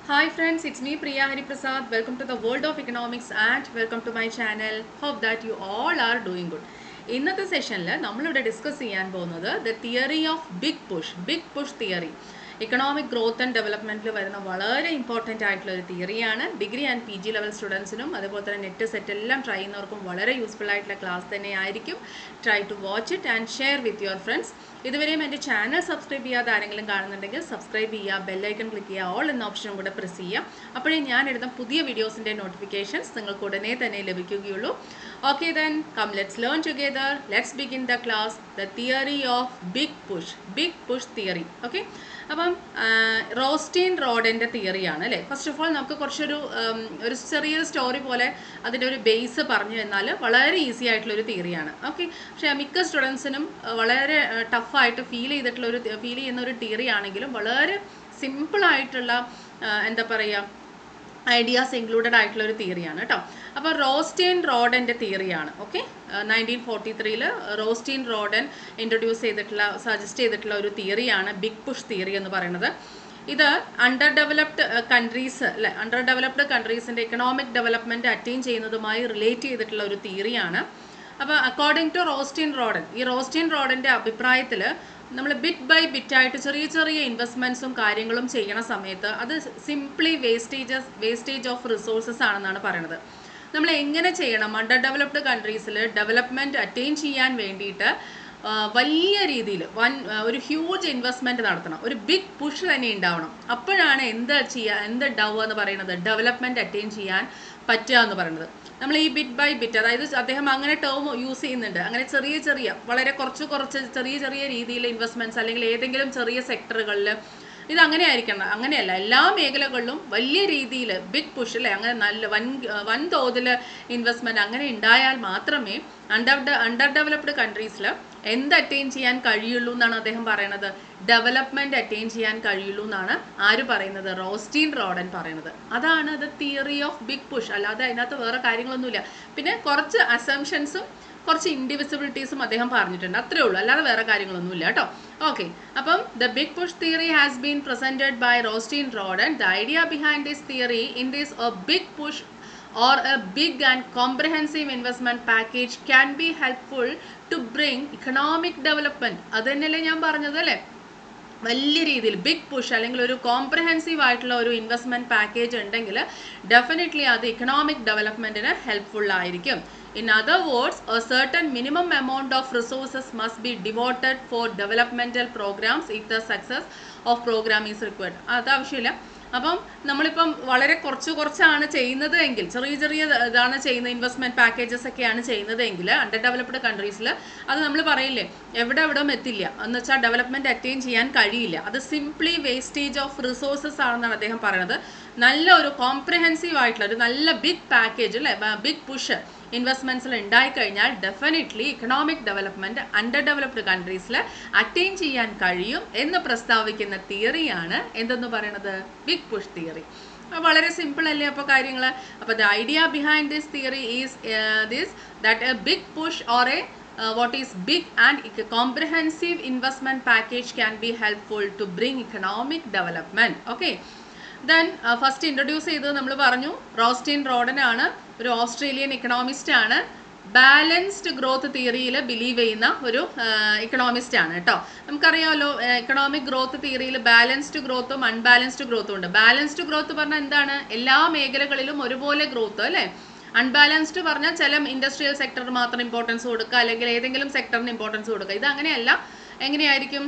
Hi friends, it's me Priya Hariprasad. Welcome to the world of economics and welcome to my channel. Hope that you all are doing good. ഇന്നത്തെ സെഷനിൽ നമ്മളിവിടെ discuss ചെയ്യാൻ പോകുന്നത് the theory of big push big push theory economic growth and ഡെവലപ്മെൻറ്റിൽ വരുന്ന വളരെ important ആയിട്ടുള്ള ഒരു തിയറിയാണ് degree and P G level സ്റ്റുഡൻസിനും അതുപോലെ തന്നെ നെറ്റ് സെറ്റ് എല്ലാം ട്രൈ ചെയ്യുന്നവർക്കും വളരെ യൂസ്ഫുൾ ആയിട്ടുള്ള ക്ലാസ് തന്നെ ആയിരിക്കും try to watch it and share with your friends ഇതുവരെയും എൻ്റെ ചാനൽ സബ്സ്ക്രൈബ് ചെയ്യാതെ ആരെങ്കിലും കാണുന്നുണ്ടെങ്കിൽ സബ്സ്ക്രൈബ് ചെയ്യുക ബെല്ലൈക്കൺ ക്ലിക്ക് ചെയ്യുക ഓൾ എന്ന ഓപ്ഷനും കൂടെ പ്രസ് ചെയ്യുക അപ്പോഴേ ഞാൻ എടുത്ത പുതിയ വീഡിയോസിൻ്റെ നോട്ടിഫിക്കേഷൻസ് നിങ്ങൾക്ക് ഉടനെ തന്നെ ലഭിക്കുകയുള്ളൂ okay then come let's learn together let's begin the class the theory of big push big push theory okay അപ്പം റോസ്റ്റീൻ റോഡിൻ്റെ തിയറിയാണ് അല്ലേ ഫസ്റ്റ് ഓഫ് ഓൾ നമുക്ക് കുറച്ചൊരു ഉം, ഒരു ചെറിയൊരു സ്റ്റോറി പോലെ അതിൻ്റെ ഒരു ബേസ് പറഞ്ഞു തന്നാൽ വളരെ ഈസി ആയിട്ടുള്ള ഒരു തിയറിയാണ് ഓക്കെ പക്ഷേ മിക്ക സ്റ്റുഡൻസിനും വളരെ ടഫായിട്ട് ഫീൽ ചെയ്തിട്ടുള്ള ഒരു ഫീൽ ചെയ്യുന്ന ഒരു തിയറി ആണെങ്കിലും വളരെ സിമ്പിളായിട്ടുള്ള എന്താ പറയുക ഐഡിയാസ് ഇൻക്ലൂഡഡ് ആയിട്ടുള്ള ഒരു തിയറിയാണ് കേട്ടോ അപ്പോൾ റോസ്റ്റീൻ റോഡൻ്റെ തിയറിയാണ് ഓക്കെ നയൻറ്റീൻ ഫോർട്ടി ത്രീയിൽ റോസ്റ്റീൻ റോഡൻ ഇൻട്രൊഡ്യൂസ് ചെയ്തിട്ടുള്ള സജസ്റ്റ് ചെയ്തിട്ടുള്ള ഒരു തിയറിയാണ് ബിഗ് പുഷ് തിയറി എന്ന് പറയുന്നത് ഇത് അണ്ടർ ഡെവലപ്ഡ് കൺട്രീസ് അല്ലെ അണ്ടർ ഡെവലപ്ഡ് കൺട്രീസിൻ്റെ ഇക്കണോമിക് ഡെവലപ്മെൻറ്റ് അറ്റൈൻ ചെയ്യുന്നതുമായി റിലേറ്റ് ചെയ്തിട്ടുള്ള ഒരു തിയറിയാണ് അപ്പോൾ അക്കോർഡിംഗ് ടു റോസ്റ്റീൻ റോഡൻ ഈ റോസ്റ്റീൻ റോഡൻ്റെ അഭിപ്രായത്തിൽ നമ്മൾ ബിറ്റ് ബൈ ബിറ്റ് ആയിട്ട് ചെറിയ ചെറിയ ഇൻവെസ്റ്റ്മെൻറ്റ്സും കാര്യങ്ങളും ചെയ്യണ സമയത്ത് അത് simply wastages wastage of resources ആണെന്നാണ് പറയുന്നത് നമ്മൾ എങ്ങനെ ചെയ്യണം അണ്ടർ ഡെവലപ്ഡ് കൺട്രീസിൽ ഡെവലപ്മെൻറ്റ് അറ്റൈൻ ചെയ്യാൻ വേണ്ടിയിട്ട് ആ, വലിയ രീതിയിൽ വൻ ആ, ഒരു ഹ്യൂജ് ഇൻവെസ്റ്റ്മെൻറ്റ് നടത്തണം ഒരു ബിഗ് പുഷ് തന്നെ ഉണ്ടാവണം അപ്പോഴാണ് എന്ത് ചെയ്യുക എന്ത് ഉണ്ടാവുക എന്ന് പറയുന്നത് ഡെവലപ്മെൻറ്റ് അറ്റൈൻ ചെയ്യാൻ പറ്റുക എന്ന് പറയുന്നത് നമ്മൾ ഈ ബിറ്റ് ബൈ ബിറ്റ് അതായത് അദ്ദേഹം അങ്ങനെ ടേം യൂസ് ചെയ്യുന്നുണ്ട് അങ്ങനെ ചെറിയ ചെറിയ വളരെ കുറച്ച് കുറച്ച് ചെറിയ ചെറിയ രീതിയിൽ ഇൻവെസ്റ്റ്മെൻറ്റ്സ് അല്ലെങ്കിൽ ഏതെങ്കിലും ചെറിയ സെക്ടറുകളിൽ ഇത് അങ്ങനെ ആയിരിക്കണം അങ്ങനെയല്ല എല്ലാ മേഖലകളിലും വലിയ രീതിയിൽ ബിഗ് പുഷ് അല്ലേ അങ്ങനെ നല്ല വൻ വൻതോതിൽ ഇൻവെസ്റ്റ്മെൻറ്റ് അങ്ങനെ ഉണ്ടായാൽ മാത്രമേ അണ്ടർ അണ്ടർ ഡെവലപ്ഡ് കൺട്രീസിൽ എന്ത് അറ്റൈൻ ചെയ്യാൻ കഴിയുള്ളൂ എന്നാണ് അദ്ദേഹം പറയുന്നത് ഡെവലപ്മെൻറ്റ് അറ്റൈൻ ചെയ്യാൻ കഴിയുള്ളൂ എന്നാണ് ആര് പറയുന്നത് റോസ്റ്റീൻ റോഡൻ പറയുന്നത് അതാണ് the theory of big push അല്ലാതെ അതിനകത്ത് വേറെ കാര്യങ്ങളൊന്നുമില്ല പിന്നെ കുറച്ച് അസംഷൻസും കുറച്ച് ഇൻഡിവിസിബിലിറ്റീസും അദ്ദേഹം പറഞ്ഞിട്ടുണ്ട് അത്രേ ഉള്ളൂ അല്ലാതെ വേറെ കാര്യങ്ങളൊന്നുമില്ല കേട്ടോ ഓക്കെ അപ്പം the big push theory has been presented by Rosenstein Rodan the idea behind this theory in this a big push or a big and comprehensive investment package can be helpful to bring economic development അത് തന്നെയല്ലേ ഞാൻ പറഞ്ഞത് അല്ലേ വലിയ രീതിയിൽ big push അല്ലെങ്കിൽ ഒരു comprehensive ആയിട്ടുള്ള ഒരു ഇൻവെസ്റ്റ്മെൻറ്റ് പാക്കേജ് ഉണ്ടെങ്കിൽ ഡെഫിനറ്റ്ലി അത് ഇക്കണോമിക് ഡെവലപ്മെൻറ്റിന് ഹെൽപ്ഫുൾ ആയിരിക്കും in other words a certain minimum amount of resources must be devoted for developmental programmes if the success of programme is required അത് ആവശ്യമില്ല അപ്പം നമ്മളിപ്പം വളരെ കുറച്ച് കുറച്ചാണ് ചെയ്യുന്നത് എങ്കിൽ ചെറിയ ചെറിയ ഇതാണ് ചെയ്യുന്ന ഇൻവെസ്റ്റ്മെന്റ് പാക്കേജസ് ഒക്കെയാണ് ചെയ്യുന്നത് എങ്കിൽ അണ്ടർ ഡെവലപ്ഡ് കൺട്രീസിൽ അത് നമ്മൾ പറയില്ലേ എവിടെ എവിടെ എത്തില്ല എന്ന് വെച്ചാൽ ഡെവലപ്മെന്റ് അറ്റൈൻ ചെയ്യാൻ കഴിയില്ല അത് സിംപ്ലി വേസ്റ്റേജ് ഓഫ് റിസോഴ്സസ് ആണെന്നാണ് അദ്ദേഹം പറയുന്നത് നല്ല ഒരു കോംപ്രഹെൻസീവ് ആയിട്ടുള്ള ഒരു നല്ല ബിഗ് പാക്കേജ് അല്ലേ ബിഗ് പുഷ് ഇൻവെസ്റ്റ്മെൻറ്റ്സിൽ ഉണ്ടായിക്കഴിഞ്ഞാൽ definitely economic development underdeveloped കൺട്രീസിൽ അറ്റൈൻ ചെയ്യാൻ കഴിയും എന്ന് പ്രസ്താവിക്കുന്ന തിയറിയാണ് എന്തെന്ന് പറയുന്നത് ബിഗ് പുഷ് തിയറി വളരെ സിമ്പിൾ അല്ലേ അപ്പോൾ കാര്യങ്ങൾ അപ്പോൾ the idea behind this theory is this that a big push or a what is big and comprehensive investment package can be helpful to bring economic development okay then first introduce ചെയ്തത് നമ്മൾ പറഞ്ഞു Rosenstein റോഡൻ ആണ് ഒരു Australian economist ആണ് balanced growth തിയറിയിൽ believe ചെയ്യുന്ന ഒരു economist ആണ് കേട്ടോ നമുക്കറിയാമല്ലോ ഇക്കണോമിക് ഗ്രോത്ത് തിയറിയിൽ ബാലൻസ്ഡ് ഗ്രോത്തും അൺബാലൻസ്ഡ് ഗ്രോത്തും ഉണ്ട് ബാലൻസ്ഡ് ഗ്രോത്ത് പറഞ്ഞാൽ എന്താണ് എല്ലാ മേഖലകളിലും ഒരുപോലെ ഗ്രോത്ത് അല്ലേ അൺബാലൻസ്ഡ് പറഞ്ഞാൽ ചില ഇൻഡസ്ട്രിയൽ സെക്ടറിന് മാത്രം ഇമ്പോർട്ടൻസ് കൊടുക്കുക അല്ലെങ്കിൽ ഏതെങ്കിലും സെക്ടറിന് ഇമ്പോർട്ടൻസ് കൊടുക്കുക ഇത് അങ്ങനെയല്ല എങ്ങനെയായിരിക്കും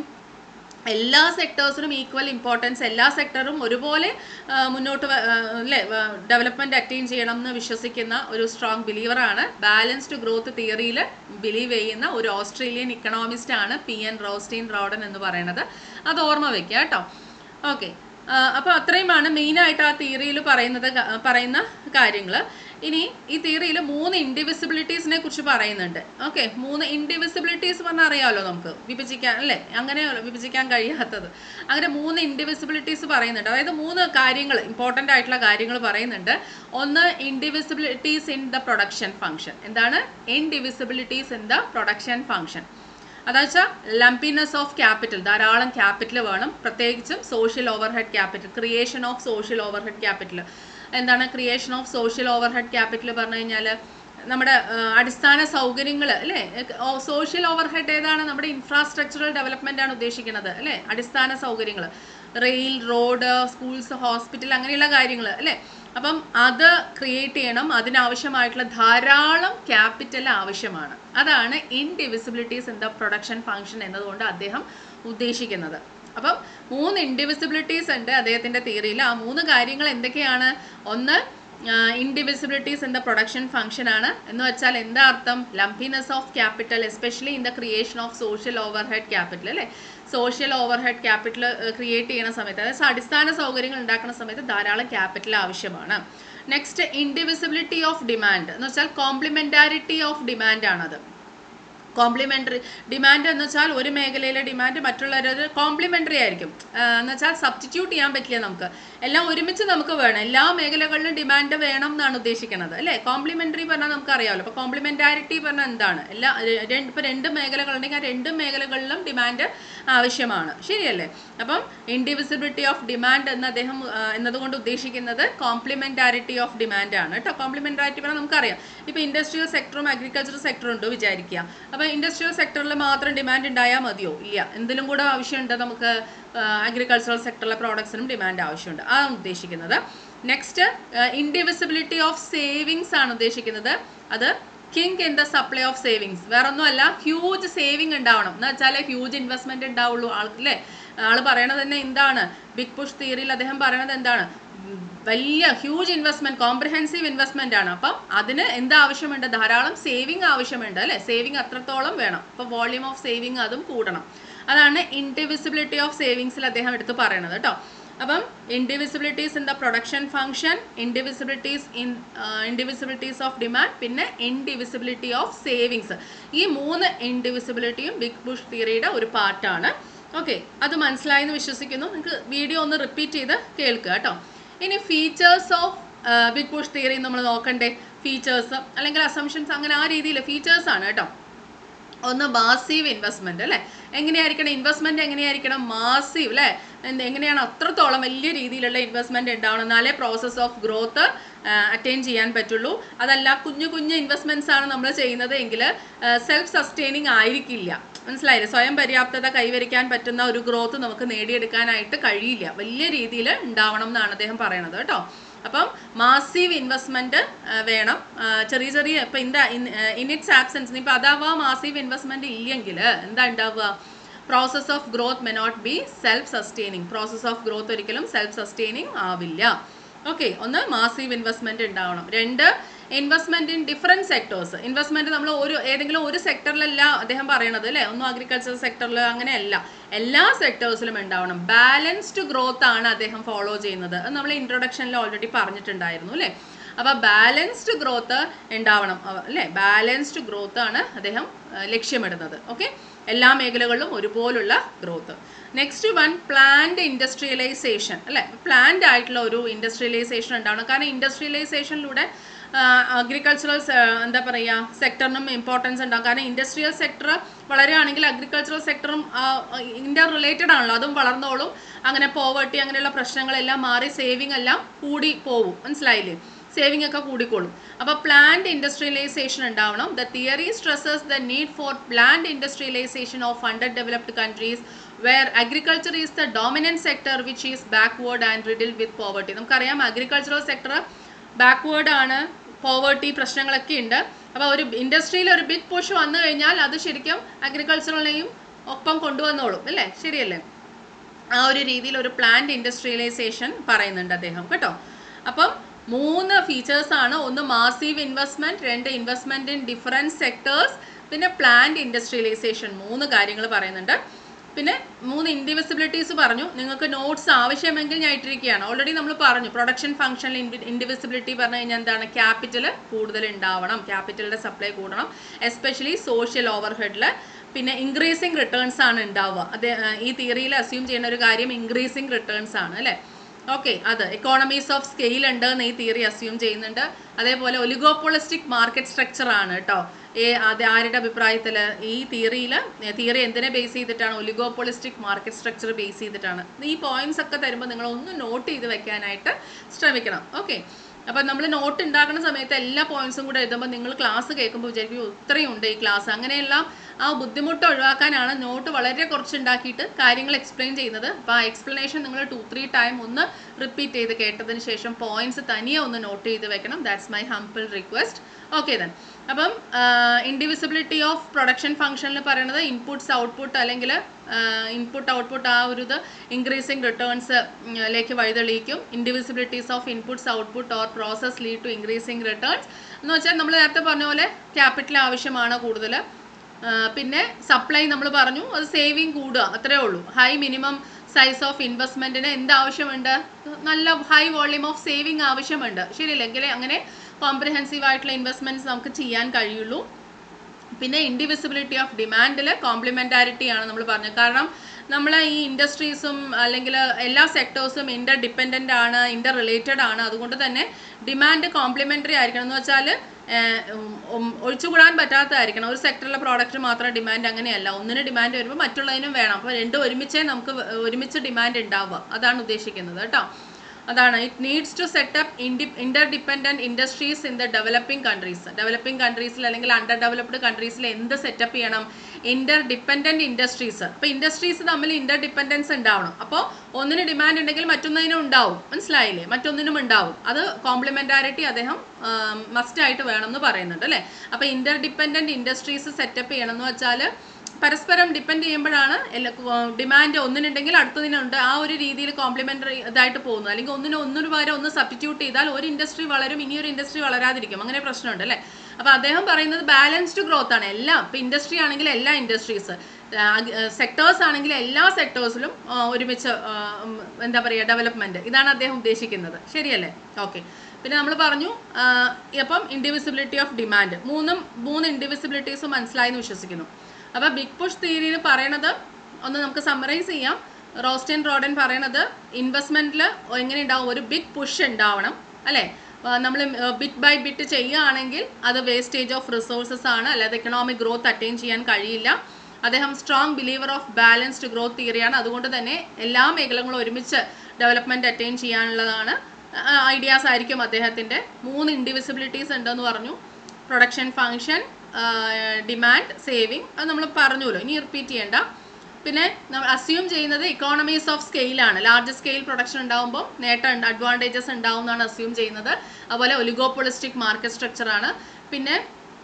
എല്ലാ സെക്ടേഴ്സിനും ഈക്വൽ ഇമ്പോർട്ടൻസ് എല്ലാ സെക്ടറും ഒരുപോലെ ആ, മുന്നോട്ട് വ- ആ, അല്ലേ ഡെവലപ്മെൻറ്റ് അറ്റൈൻ ചെയ്യണം എന്ന് വിശ്വസിക്കുന്ന ഒരു സ്ട്രോങ് ബിലീവറാണ് ബാലൻസ്ഡ് ഗ്രോത്ത് തിയറിയിൽ ബിലീവ് ചെയ്യുന്ന ഒരു ഓസ്ട്രേലിയൻ ഇക്കണോമിസ്റ്റ് ആണ് പി എൻ റോസ്റ്റീൻ റോഡൻ എന്ന് പറയുന്നത് അത് ഓർമ്മ വെക്കുക കേട്ടോ ഓക്കെ അപ്പോൾ അത്രയുമാണ് മെയിനായിട്ട് ആ തിയറിയിൽ പറയുന്നത് ക- പറയുന്ന കാര്യങ്ങൾ ഇനി ഈ തിയറിയിൽ മൂന്ന് ഇൻഡിവിസിബിലിറ്റീസിനെ കുറിച്ച് പറയുന്നുണ്ട് ഓക്കെ മൂന്ന് ഇൻഡിവിസിബിലിറ്റീസ് പറഞ്ഞാൽ അറിയാമല്ലോ നമുക്ക് വിഭജിക്കാൻ അല്ലേ അങ്ങനെ വിഭജിക്കാൻ കഴിയാത്തത് അങ്ങനെ മൂന്ന് ഇൻഡിവിസിബിലിറ്റീസ് പറയുന്നുണ്ട് അതായത് മൂന്ന് കാര്യങ്ങൾ ഇമ്പോർട്ടൻ്റ് ആയിട്ടുള്ള കാര്യങ്ങൾ പറയുന്നുണ്ട് ഒന്ന് indivisibilities in the production function എന്താണ് indivisibilities in the production function അതാ വെച്ചാൽ ലംപിനെസ് ഓഫ് ക്യാപിറ്റൽ ധാരാളം ക്യാപിറ്റൽ വേണം പ്രത്യേകിച്ചും social overhead capital creation of social overhead capital എന്താണ് creation of social overhead capital പറഞ്ഞു കഴിഞ്ഞാൽ നമ്മുടെ ആ, അടിസ്ഥാന സൗകര്യങ്ങൾ അല്ലേ സോഷ്യൽ ഓവർ ഹെഡ് ഏതാണ് നമ്മുടെ ഇൻഫ്രാസ്ട്രക്ചറൽ ഡെവലപ്മെന്റ് ആണ് ഉദ്ദേശിക്കുന്നത് അല്ലേ അടിസ്ഥാന സൗകര്യങ്ങൾ റെയിൽ റോഡ് സ്കൂൾസ് ഹോസ്പിറ്റൽ അങ്ങനെയുള്ള കാര്യങ്ങൾ അല്ലേ അപ്പം അത് ക്രിയേറ്റ് ചെയ്യണം അതിനാവശ്യമായിട്ടുള്ള ധാരാളം ക്യാപിറ്റൽ ആവശ്യമാണ് അതാണ് indivisibilities in the production function എന്നതുകൊണ്ട് അദ്ദേഹം ഉദ്ദേശിക്കുന്നത് അപ്പം മൂന്ന് ഇൻഡിവിസിബിലിറ്റീസ് ഉണ്ട് അദ്ദേഹത്തിന്റെ തിയറിയിൽ ആ മൂന്ന് കാര്യങ്ങൾ എന്തൊക്കെയാണ് ഒന്ന് indivisibilities in the production function ആണ് എന്ന് വെച്ചാൽ എന്താ അർത്ഥം lumpiness of capital especially in the creation of social overhead capital അല്ലേ social overhead capital create ചെയ്യുന്ന സമയത്ത് അതായത് അടിസ്ഥാന സൗകര്യങ്ങൾ ഉണ്ടാക്കുന്ന സമയത്ത് ധാരാളം ക്യാപിറ്റൽ ആവശ്യമാണ് നെക്സ്റ്റ് ഇൻഡിവിസിബിലിറ്റി ഓഫ് ഡിമാൻഡ് എന്ന് വെച്ചാൽ കോംപ്ലിമെന്റാരിറ്റി ഓഫ് ഡിമാൻഡ് ആണത് കോംപ്ലിമെന്ററി ഡിമാൻഡ് എന്ന് വെച്ചാൽ ഒരു മേഖലയിലെ ഡിമാൻഡ് മറ്റുള്ളവരത് കോംപ്ലിമെന്ററി ആയിരിക്കും ആഹ് എന്ന് വെച്ചാൽ സബ്സ്റ്റിറ്റ്യൂട്ട് ചെയ്യാൻ പറ്റില്ല നമുക്ക് എല്ലാം ഒരുമിച്ച് നമുക്ക് വേണം എല്ലാ മേഖലകളിലും ഡിമാൻഡ് വേണം എന്നാണ് ഉദ്ദേശിക്കുന്നത് അല്ലേ കോംപ്ലിമെന്ററി പറഞ്ഞാൽ നമുക്ക് അറിയാമല്ലോ അപ്പോൾ കോംപ്ലിമെന്റാരിറ്റി പറഞ്ഞാൽ എന്താണ് എല്ലാ രണ്ട് ഇപ്പോൾ രണ്ട് മേഖലകളുണ്ടെങ്കിൽ ആ രണ്ട് മേഖലകളിലും ഡിമാൻഡ് ആവശ്യമാണ് ശരിയല്ലേ അപ്പം ഇൻഡിവിസിബിലിറ്റി ഓഫ് ഡിമാൻഡ് എന്ന് അദ്ദേഹം ആഹ് എന്നതുകൊണ്ട് ഉദ്ദേശിക്കുന്നത് കോംപ്ലിമെന്റാരിറ്റി ഓഫ് ഡിമാൻഡ് ആണ് കേട്ടോ കോംപ്ലിമെന്റാരിറ്റി പറഞ്ഞാൽ നമുക്കറിയാം ഇപ്പോൾ ഇൻഡസ്ട്രിയൽ സെക്ടറും അഗ്രികൾച്ചർ സെക്ടറും ഉണ്ട് വിചാരിക്കുക അപ്പോൾ ഇൻഡസ്ട്രിയൽ സെക്ടറിൽ മാത്രം ഡിമാൻഡ് ഉണ്ടായാൽ മതിയോ ഇല്ല എന്തിലും കൂടെ ആവശ്യമുണ്ട് നമുക്ക് അഗ്രികൾച്ചറൽ സെക്ടറിലെ പ്രോഡക്ട്സിനും ഡിമാൻഡ് ആവശ്യമുണ്ട് അതാണ് ഉദ്ദേശിക്കുന്നത് നെക്സ്റ്റ് ഇൻഡിവിസിബിലിറ്റി ഓഫ് സേവിങ്സ് ആണ് ഉദ്ദേശിക്കുന്നത് അത് kink in the supply of savings വേറെ ഒന്നുമല്ല ഹ്യൂജ് സേവിങ് ഉണ്ടാവണം എന്ന് വെച്ചാൽ ഹ്യൂജ് ഇൻവെസ്റ്റ്മെന്റ് ഉണ്ടാവുള്ളൂ ആൾക്ക് അല്ലേ ആള് പറയണത് തന്നെ എന്താണ് ബിഗ് പുഷ് തിയറിയിൽ അദ്ദേഹം പറയണത് എന്താണ് ഉം, വലിയ ഹ്യൂജ് ഇൻവെസ്റ്റ്മെന്റ് കോംപ്രഹെൻസീവ് ഇൻവെസ്റ്റ്മെന്റ് ആണ് അപ്പം അതിന് എന്ത് ആവശ്യമുണ്ട് ധാരാളം സേവിങ് ആവശ്യമുണ്ട് അല്ലേ സേവിങ് അത്രത്തോളം വേണം അപ്പോൾ വോളിയൂം ഓഫ് സേവിങ് അതും കൂടണം അതാണ് ഇൻഡിവിസിബിലിറ്റി ഓഫ് സേവിങ്സിൽ അദ്ദേഹം എടുത്ത് പറയണത് കേട്ടോ അപ്പം indivisibilities in the production function indivisibilities in indivisibilities of demand പിന്നെ ഇൻഡിവിസിബിലിറ്റി ഓഫ് സേവിങ്സ് ഈ മൂന്ന് ഇൻഡിവിസിബിലിറ്റിയും ബിഗ് ബുഷ് തിയറിയുടെ ഒരു പാർട്ടാണ് ഓക്കെ അത് മനസ്സിലായി എന്ന് വിശ്വസിക്കുന്നു നിങ്ങൾക്ക് വീഡിയോ ഒന്ന് റിപ്പീറ്റ് ചെയ്ത് കേൾക്കുക കേട്ടോ ഇനി features of big push theory നമ്മൾ നോക്കണ്ടേ ഫീച്ചേഴ്സ് അല്ലെങ്കിൽ അസംഷൻസ് അങ്ങനെ ആ രീതിയിൽ ഫീച്ചേഴ്സ് ആണ് കേട്ടോ ഒന്ന് മാസീവ് ഇൻവെസ്റ്റ്മെന്റ് അല്ലേ എങ്ങനെയായിരിക്കണം ഇൻവെസ്റ്റ്മെന്റ് എങ്ങനെയായിരിക്കണം മാസീവ് അല്ലേ എന്ത് എങ്ങനെയാണ് അത്രത്തോളം വലിയ രീതിയിലുള്ള ഇൻവെസ്റ്റ്മെന്റ് ഉണ്ടാവണം എന്നാലേ പ്രോസസ് ഓഫ് ഗ്രോത്ത് അറ്റൈൻ ചെയ്യാൻ പറ്റുള്ളൂ അതല്ല കുഞ്ഞു കുഞ്ഞു ഇൻവെസ്റ്റ്മെന്റ്സ് ആണ് നമ്മൾ ചെയ്യുന്നത് എങ്കിൽ സെൽഫ് സസ്റ്റെയിനിങ് ആയിരിക്കില്ല മനസ്സിലായില്ലേ സ്വയം പര്യാപ്തത കൈവരിക്കാൻ പറ്റുന്ന ഒരു ഗ്രോത്ത് നമുക്ക് നേടിയെടുക്കാനായിട്ട് കഴിയില്ല വലിയ രീതിയിൽ ഉണ്ടാവണം എന്നാണ് അദ്ദേഹം പറയണത് കേട്ടോ അപ്പം മാസീവ് ഇൻവെസ്റ്റ്മെന്റ് വേണം ആ, ചെറിയ ചെറിയ ഇപ്പം ഇൻ ഇൻ ഇറ്റ്സ് ആബ്സെൻസ് ഇപ്പം അഥവാ മാസീവ് ഇൻവെസ്റ്റ്മെന്റ് ഇല്ലെങ്കിൽ എന്താ ഉണ്ടാവുക process of growth may not be self sustaining process of growth ഒരിക്കലും സെൽഫ് സസ്റ്റെയിനിങ് ആവില്ല ഓക്കെ ഒന്ന് മാസീവ് ഇൻവെസ്റ്റ്മെന്റ് ഉണ്ടാവണം രണ്ട് investment in different sectors investment നമ്മൾ ഒരു ഏതെങ്കിലും ഒരു സെക്ടറിലല്ല അദ്ദേഹം പറയണത് അല്ലേ ഒന്നും അഗ്രികൾച്ചർ സെക്ടറിൽ അങ്ങനെയല്ല എല്ലാ സെക്ടേഴ്സിലും ഉണ്ടാവണം ബാലൻസ്ഡ് ഗ്രോത്ത് ആണ് അദ്ദേഹം ഫോളോ ചെയ്യുന്നത് അത് നമ്മൾ ഇൻട്രൊഡക്ഷനിൽ ഓൾറെഡി പറഞ്ഞിട്ടുണ്ടായിരുന്നു അല്ലേ അപ്പൊ ബാലൻസ്ഡ് ഗ്രോത്ത് ഉണ്ടാവണം അവ- അല്ലേ ബാലൻസ്ഡ് ഗ്രോത്ത് ആണ് അദ്ദേഹം ആ, ലക്ഷ്യമിടുന്നത് ഓക്കെ എല്ലാ മേഖലകളിലും ഒരുപോലുള്ള growth next one planned industrialisation അല്ലെ പ്ലാന്റ് ആയിട്ടുള്ള ഒരു ഇൻഡസ്ട്രിയലൈസേഷൻ ഉണ്ടാവണം കാരണം ഇൻഡസ്ട്രിയലൈസേഷനിലൂടെ അഗ്രികൾച്ചറൽ എന്താ പറയുക സെക്ടറിനും ഇമ്പോർട്ടൻസ് ഉണ്ടാകും കാരണം ഇൻഡസ്ട്രിയൽ സെക്ടർ വളരുകയാണെങ്കിൽ അഗ്രികൾച്ചറൽ സെക്ടറും ഇന്റർ റിലേറ്റഡ് ആണല്ലോ അതും വളർന്നോളും അങ്ങനെ പോവർട്ടി അങ്ങനെയുള്ള പ്രശ്നങ്ങളെല്ലാം മാറി സേവിങ് എല്ലാം കൂടി പോവും മനസ്സിലായില്ലേ സേവിങ് ഒക്കെ കൂടിക്കോളും അപ്പോൾ പ്ലാന്റ് ഇൻഡസ്ട്രിയലൈസേഷൻ ഉണ്ടാവണം the theory stresses the need for planned industrialisation of underdeveloped countries where agriculture is the dominant sector which is backward and riddled with poverty നമുക്കറിയാം അഗ്രികൾച്ചറൽ സെക്ടർ ബാക്ക്വേർഡ് ആണ് poverty പ്രശ്നങ്ങളൊക്കെ ഉണ്ട് അപ്പോൾ ഒരു ഇൻഡസ്ട്രിയിൽ ഒരു big push വന്നു കഴിഞ്ഞാൽ അത് ശരിക്കും അഗ്രികൾച്ചറിനെയും ഒപ്പം കൊണ്ടുവന്നോളും അല്ലേ ശരിയല്ലേ ആ ഒരു രീതിയിൽ ഒരു പ്ലാന്റ് ഇൻഡസ്ട്രിയലൈസേഷൻ പറയുന്നുണ്ട് അദ്ദേഹം കേട്ടോ അപ്പം മൂന്ന് ഫീച്ചേഴ്സ് ആണ് ഒന്ന് മാസീവ് ഇൻവെസ്റ്റ്മെന്റ് രണ്ട് ഇൻവെസ്റ്റ്മെന്റ് ഇൻ ഡിഫറെൻറ്റ് സെക്ടേഴ്സ് പിന്നെ പ്ലാന്റ് ഇൻഡസ്ട്രിയലൈസേഷൻ മൂന്ന് കാര്യങ്ങൾ പറയുന്നുണ്ട് പിന്നെ മൂന്ന് ഇൻഡിവിസിബിലിറ്റീസ് പറഞ്ഞു നിങ്ങൾക്ക് നോട്ട്സ് ആവശ്യമെങ്കിൽ ഞാൻ ഇട്ടിരിക്കുകയാണ് ഓൾറെഡി നമ്മൾ പറഞ്ഞു പ്രൊഡക്ഷൻ ഫംഗ്ഷനിൽ ഇൻഡിവിസിബിലിറ്റി പറഞ്ഞു കഴിഞ്ഞാൽ എന്താണ് ക്യാപിറ്റൽ കൂടുതൽ ഉണ്ടാവണം ക്യാപിറ്റലിന്റെ സപ്ലൈ കൂടണം എസ്പെഷ്യലി സോഷ്യൽ ഓവർഹെഡിൽ പിന്നെ ഇൻക്രീസിങ് റിട്ടേൺസ് ആണ് ഉണ്ടാവുക അത് ഈ തിയറിയിൽ അസ്യൂം ചെയ്യുന്ന ഒരു കാര്യം ഇൻക്രീസിങ് റിട്ടേൺസ് ആണ് അല്ലേ ഓക്കെ അത് എക്കോണമീസ് ഓഫ് സ്കെയിൽ ഉണ്ട് എന്ന് ഈ തിയറി അസ്യൂം ചെയ്യുന്നുണ്ട് അതേപോലെ ഒലിഗോപോളിസ്റ്റിക് മാർക്കറ്റ് സ്ട്രക്ചർ ആണ് കേട്ടോ ഏ അത് ആരുടെ അഭിപ്രായത്തിൽ ഈ തിയറിയിൽ തിയറി എന്തിനെ ബേസ് ചെയ്തിട്ടാണ് ഒലിഗോപോളിസ്റ്റിക് മാർക്കറ്റ് സ്ട്രക്ചർ ബേസ് ചെയ്തിട്ടാണ് ഈ പോയിന്റ്സ് ഒക്കെ തരുമ്പോൾ നിങ്ങൾ ഒന്ന് നോട്ട് ചെയ്ത് വെക്കാനായിട്ട് ശ്രമിക്കണം ഓക്കെ അപ്പം നമ്മൾ നോട്ട് ഉണ്ടാക്കുന്ന സമയത്ത് എല്ലാ പോയിന്റ്സും കൂടെ എഴുതുമ്പോൾ നിങ്ങൾ ക്ലാസ് കേൾക്കുമ്പോൾ വിചാരിക്കും "ഓ, ഇത്രയും ഉണ്ട് ഈ ക്ലാസ് അങ്ങനെയെല്ലാം ആ ബുദ്ധിമുട്ട് ഒഴിവാക്കാനാണ് നോട്ട് വളരെ കുറച്ച് ഉണ്ടാക്കിയിട്ട് കാര്യങ്ങൾ എക്സ്പ്ലെയിൻ ചെയ്യുന്നത് അപ്പോൾ ആ എക്സ്പ്ലനേഷൻ നിങ്ങൾ ടു ത്രീ ടൈം ഒന്ന് റിപ്പീറ്റ് ചെയ്ത് കേട്ടതിന് ശേഷം പോയിന്റ്സ് തനിയെ ഒന്ന് നോട്ട് ചെയ്ത് വെക്കണം that's my humble request okay then അപ്പം ഇൻഡിവിസിബിലിറ്റി ഓഫ് പ്രൊഡക്ഷൻ ഫംഗ്ഷനിൽ പറയുന്നത് ഇൻപുട്സ് ഔട്ട്പുട്ട് അല്ലെങ്കിൽ ഇൻപുട്ട് ഔട്ട്പുട്ട് ആ ഒരു ഇത് ഇൻക്രീസിങ് റിട്ടേൺസ് ലേക്ക് വഴിതെളിയിക്കും indivisibilities of inputs output or process lead to increasing returns എന്ന് വെച്ചാൽ നമ്മൾ നേരത്തെ പറഞ്ഞ പോലെ ക്യാപിറ്റൽ ആവശ്യമാണ് കൂടുതൽ പിന്നെ സപ്ലൈ നമ്മൾ പറഞ്ഞു അത് സേവിങ് കൂടുക അത്രേ ഉള്ളൂ ഹൈ മിനിമം സൈസ് ഓഫ് ഇൻവെസ്റ്റ്മെന്റിന് എന്ത് ആവശ്യമുണ്ട് നല്ല ഹൈ വോള്യൂം ഓഫ് സേവിങ് ആവശ്യമുണ്ട് ശരിയല്ലേ എങ്കിലേ അങ്ങനെ കോംപ്രിഹെൻസീവ് ആയിട്ടുള്ള ഇൻവെസ്റ്റ്മെന്റ്സ് നമുക്ക് ചെയ്യാൻ കഴിയുള്ളൂ പിന്നെ ഇൻഡിവിസിബിലിറ്റി ഓഫ് ഡിമാൻഡിൽ കോംപ്ലിമെൻറ്റാരിറ്റി ആണ് നമ്മൾ പറഞ്ഞത് കാരണം നമ്മൾ ഈ ഇൻഡസ്ട്രീസും അല്ലെങ്കിൽ എല്ലാ സെക്ടേഴ്സും ഇന്റർ ഡിപ്പെൻഡൻ്റ് ആണ് ഇന്റർ റിലേറ്റഡ് ആണ് അതുകൊണ്ട് തന്നെ ഡിമാൻഡ് കോംപ്ലിമെൻ്ററി ആയിരിക്കണം എന്ന് വെച്ചാൽ ഒഴിച്ചുകൂടാൻ പറ്റാത്തതായിരിക്കണം ഒരു സെക്ടറിലെ പ്രോഡക്റ്റ് മാത്രം ഡിമാൻഡ് അങ്ങനെയല്ല ഒന്നിന് ഡിമാൻഡ് വരുമ്പോൾ മറ്റുള്ളതിനും വേണം അപ്പോൾ രണ്ടും ഒരുമിച്ചേ നമുക്ക് വ- ഒരുമിച്ച് ഡിമാൻഡ് ഉണ്ടാവുക അതാണ് ഉദ്ദേശിക്കുന്നത് കേട്ടോ അതാണ് ഇറ്റ് നീഡ്സ് ടു സെറ്റപ്പ് ഇൻഡി interdependent industries in the developing countries developing കൺട്രീസിൽ അല്ലെങ്കിൽ അണ്ടർ ഡെവലപ്ഡ് കൺട്രീസിൽ എന്ത് സെറ്റപ്പ് ചെയ്യണം ഇന്റർ ഡിപ്പെൻഡൻറ്റ് ഇൻഡസ്ട്രീസ് അപ്പോൾ ഇൻഡസ്ട്രീസ് തമ്മിൽ ഇന്റർ ഡിപ്പെൻഡൻസ് ഉണ്ടാവണം അപ്പോൾ ഒന്നിന് ഡിമാൻഡ് ഉണ്ടെങ്കിൽ മറ്റൊന്നിനും ഉണ്ടാവും മനസ്സിലായില്ലേ മറ്റൊന്നിനും ഉണ്ടാവും അത് കോംപ്ലിമെൻറ്റാരിറ്റി അദ്ദേഹം മസ്റ്റ് ആയിട്ട് വേണം എന്ന് പറയുന്നുണ്ട് അല്ലേ അപ്പോൾ ഇന്റർ ഡിപ്പെൻഡൻറ്റ് ഇൻഡസ്ട്രീസ് സെറ്റപ്പ് ചെയ്യണം എന്ന് വെച്ചാൽ പരസ്പരം ഡിപ്പെൻഡ് ചെയ്യുമ്പോഴാണ് എല്ലാ ഡിമാൻഡ് ഒന്നിനുണ്ടെങ്കിൽ അടുത്തതിനുണ്ട് ആ ഒരു രീതിയിൽ കോംപ്ലിമെന്ററി ഇതായിട്ട് പോകുന്നു അല്ലെങ്കിൽ ഒന്നിന് ഒന്നിനു പകരം ഒന്ന് സബ്സ്റ്റിറ്റ്യൂട്ട് ചെയ്താൽ ഒരു ഇൻഡസ്ട്രി വളരും ഇനിയൊരു ഇൻഡസ്ട്രി വളരാതിരിക്കും അങ്ങനെ പ്രശ്നമുണ്ട് അല്ലേ അപ്പോൾ അദ്ദേഹം പറയുന്നത് ബാലൻസ്ഡ് ഗ്രോത്ത് ആണ് എല്ലാം ഇപ്പോൾ ഇൻഡസ്ട്രി ആണെങ്കിൽ എല്ലാ ഇൻഡസ്ട്രീസ് സെക്ടേഴ്സ് ആണെങ്കിൽ എല്ലാ സെക്ടേഴ്സിലും ഒരുമിച്ച് ആ, ഉം, എന്താ പറയുക ഡെവലപ്മെന്റ് ഇതാണ് അദ്ദേഹം ഉദ്ദേശിക്കുന്നത് ശരിയല്ലേ ഓക്കെ പിന്നെ നമ്മൾ പറഞ്ഞു ആ, അപ്പം ഇൻഡിവിസിബിലിറ്റി ഓഫ് ഡിമാൻഡ് മൂന്നും മൂന്ന് ഇൻഡിവിസിബിലിറ്റീസും മനസ്സിലായി എന്ന് വിശ്വസിക്കുന്നു അപ്പോൾ ബിഗ് പുഷ് തിയറിയിൽ പറയണത് ഒന്ന് നമുക്ക് സമ്മറൈസ് ചെയ്യാം റോസ്റ്റൻ റോഡൻ പറയണത് ഇൻവെസ്റ്റ്മെന്റിൽ എങ്ങനെ ഉണ്ടാവും ഒരു ബിഗ് പുഷ് ഉണ്ടാവണം അല്ലേ നമ്മൾ ബിറ്റ് ബൈ ബിറ്റ് ചെയ്യുകയാണെങ്കിൽ അത് വേസ്റ്റേജ് ഓഫ് റിസോഴ്സസ് ആണ് അല്ലാതെ എക്കണോമിക് ഗ്രോത്ത് അറ്റൈൻ ചെയ്യാൻ കഴിയില്ല അദ്ദേഹം strong believer of balanced growth തിയറിയാണ് അതുകൊണ്ട് തന്നെ എല്ലാ മേഖലകളും ഒരുമിച്ച് ഡെവലപ്മെന്റ് അറ്റൈൻ ചെയ്യാനുള്ളതാണ് ഐഡിയാസ് ആയിരിക്കും അദ്ദേഹത്തിൻ്റെ മൂന്ന് ഇൻഡിവിസിബിലിറ്റീസ് ഉണ്ടെന്ന് പറഞ്ഞു പ്രൊഡക്ഷൻ ഫങ്ഷൻ ഡിമാൻഡ് സേവിങ് അത് നമ്മൾ പറഞ്ഞല്ലോ ഇനി റിപ്പീറ്റ് ചെയ്യേണ്ട പിന്നെ നമ്മൾ അസ്യൂം ചെയ്യുന്നത് ഇക്കോണമീസ് ഓഫ് സ്കെയിലാണ് ലാർജ് സ്കെയിൽ പ്രൊഡക്ഷൻ ഉണ്ടാകുമ്പോൾ നേട്ടം അഡ്വാൻറ്റേജസ് ഉണ്ടാവും എന്നാണ് അസ്യൂം ചെയ്യുന്നത് അതുപോലെ ഒലിഗോപോളിസ്റ്റിക് മാർക്കറ്റ് സ്ട്രക്ചർ ആണ് പിന്നെ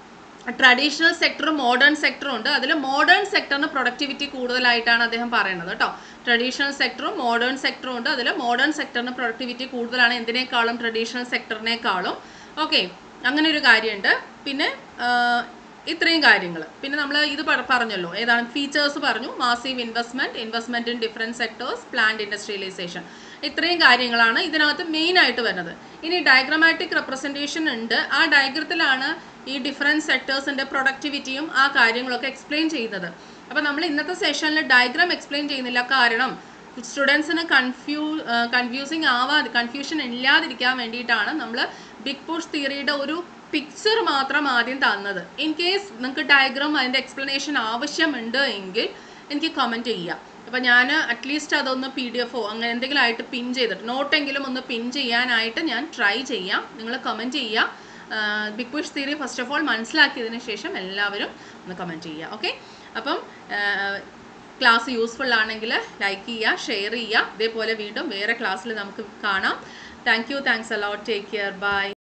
ട്രഡീഷണൽ സെക്ടറും മോഡേൺ സെക്ടറും ഉണ്ട് അതിൽ മോഡേൺ സെക്ടറിന് പ്രൊഡക്ടിവിറ്റി കൂടുതലായിട്ടാണ് അദ്ദേഹം പറയുന്നത് കേട്ടോ ട്രഡീഷണൽ സെക്ടറും മോഡേൺ സെക്ടറും ഉണ്ട് അതിൽ മോഡേൺ സെക്ടറിന് പ്രൊഡക്ടിവിറ്റി കൂടുതലാണ് എന്തിനേക്കാളും ട്രഡീഷണൽ സെക്ടറിനേക്കാളും ഓക്കെ അങ്ങനെ ഒരു കാര്യമുണ്ട് പിന്നെ ആ, ഇത്രയും കാര്യങ്ങൾ പിന്നെ നമ്മൾ ഇത് പറ- പറഞ്ഞല്ലോ ഏതാണ് ഫീച്ചേഴ്സ് പറഞ്ഞു massive investment investment in different sectors planned industrialisation ഇത്രയും കാര്യങ്ങളാണ് ഇതിനകത്ത് മെയിൻ ആയിട്ട് വരുന്നത് ഇനി ഡയഗ്രമാറ്റിക് റെപ്രസെൻറ്റേഷൻ ഉണ്ട് ആ ഡയഗ്രത്തിലാണ് ഈ ഡിഫറെൻറ്റ് സെക്ടേഴ്സിൻ്റെ പ്രൊഡക്ടിവിറ്റിയും ആ കാര്യങ്ങളൊക്കെ എക്സ്പ്ലെയിൻ ചെയ്യുന്നത് അപ്പോൾ നമ്മൾ ഇന്നത്തെ സെഷനിൽ ഡയഗ്രാം എക്സ്പ്ലെയിൻ ചെയ്യുന്നില്ല കാരണം സ്റ്റുഡൻസിന് കൺഫ്യൂ കൺഫ്യൂസിങ് ആവാതെ കൺഫ്യൂഷൻ ഇല്ലാതിരിക്കാൻ വേണ്ടിയിട്ടാണ് നമ്മൾ ബിഗ് പുഷ് തിയറിയുടെ ഒരു പിക്ചർ മാത്രം ആദ്യം തന്നത് ഇൻ കേസ് നിങ്ങൾക്ക് ഡയഗ്രാം അതിൻ്റെ എക്സ്പ്ലനേഷൻ ആവശ്യമുണ്ട് എങ്കിൽ എനിക്ക് കമൻറ്റ് ചെയ്യാം അപ്പോൾ ഞാൻ അറ്റ്ലീസ്റ്റ് അതൊന്ന് പി ഡി എഫോ അങ്ങനെ എന്തെങ്കിലും ആയിട്ട് പിൻ ചെയ്തിട്ട് നോട്ടെങ്കിലും ഒന്ന് പിൻ ചെയ്യാനായിട്ട് ഞാൻ ട്രൈ ചെയ്യാം നിങ്ങൾ കമൻറ്റ് ചെയ്യുക big push theory first of all മനസ്സിലാക്കിയതിന് ശേഷം എല്ലാവരും ഒന്ന് കമൻറ്റ് ചെയ്യുക ഓക്കെ അപ്പം ക്ലാസ് യൂസ്ഫുൾ ആണെങ്കിൽ ലൈക്ക് ചെയ്യുക ഷെയർ ചെയ്യുക ഇതേപോലെ വീണ്ടും വേറെ ക്ലാസ്സിൽ നമുക്ക് കാണാം thank you thanks a lot take care by